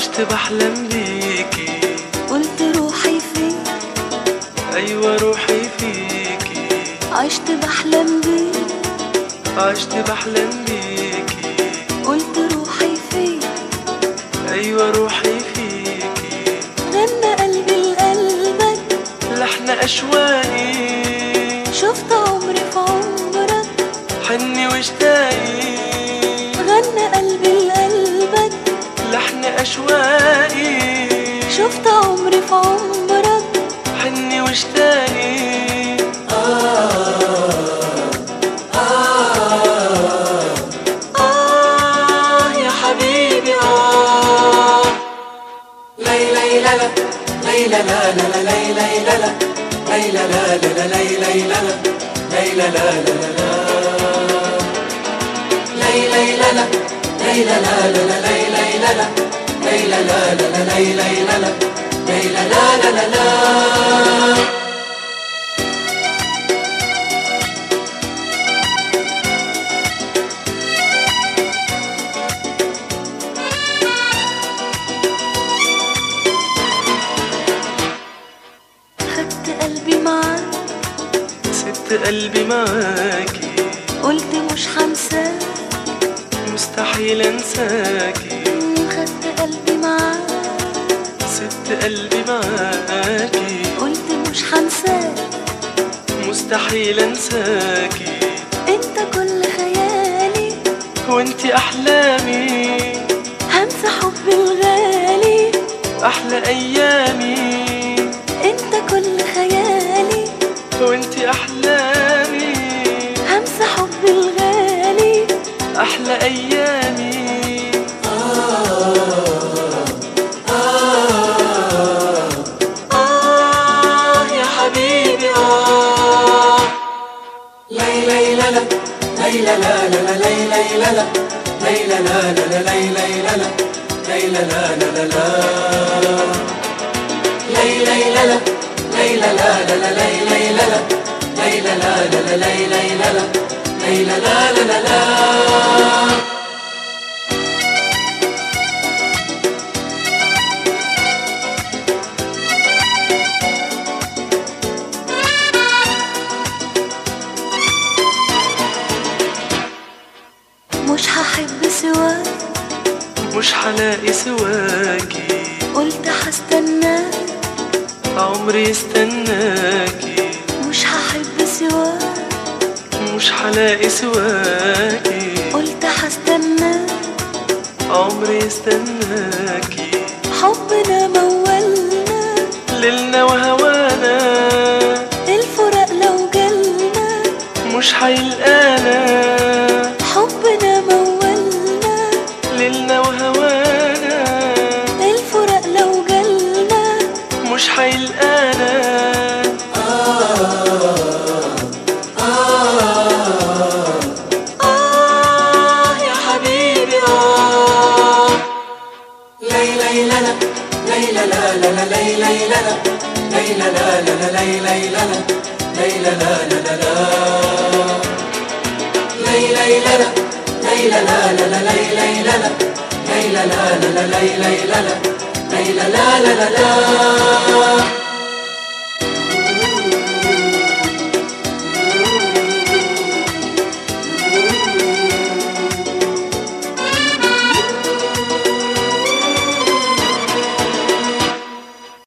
عشت بحلم بيكي قلت روحي فيك أيوة روحي فيكي عشت بحلم بيك عشت بحلم بيكي قلت روحي فيك أيوة روحي فيكي غنى قلبي لقلبك لحن أشواقي شفت عمري في عمرك حني واشتاقي غنى قلبي لقلبك لحن أشواقي شفت عمري في عمرك حني واشتاقي آه يا حبيبي آه لي لي لا لا لي لا لا لا لا لي لي لا لا لي لا لا لا لا لي لي لا لا لي لا لا لا لا لا لي لي لا لا لي لا لا لا لا لي لي لا لا لي لا لا لا لا لي لي لا لا لي لا لا لا لا لا خدت قلبي معاك سبت قلبي معاكي قلت مش هنساك مستحيل انساكي خدت قلبي معاك سبت قلبي معاكي قلت مش هنساك مستحيل انساكي انت كل خيالي وانتي احلامي هنسى حبي الغالي احلى ايامي انت كل خيالي وانتي احلامي هنسى حبي الغالي احلى ايامي آه يا حبيبي آه لي لي لا لا لي لا لا لا لا لي لي لا لا لي لا لا لا لا لي لي لا لا لي لا لا لا لا لا لي لي لا لا لي لا لا لا لا لي لي لا لا لي لا لا لا لا لي لي لا لا لي لا لا لا لا لا مش هحب سواك مش هلاقي سواكي قلت هستناك عمري استناكي مش هحب سواك مش هلاقي سواكي قلت هستناك عمري استناكي حبنا مولنا ليلنا وهوانا الفراق لو جالنا مش هيلقانا حبنا مولنا ليلنا وهوانا الفراق لو جالنا مش هيلقانا آه يا حبيبي آه لي لي لا لا لي لا لا لا لا لي لي لا لا لي لا لا لا لا لي لي لا لا لي لا لا لا لا لا لي لي لا لا لي لا لا لا لا لي لي لا لا لي لا لا لا لا لي لي لا لا لي لا لا لا لا لا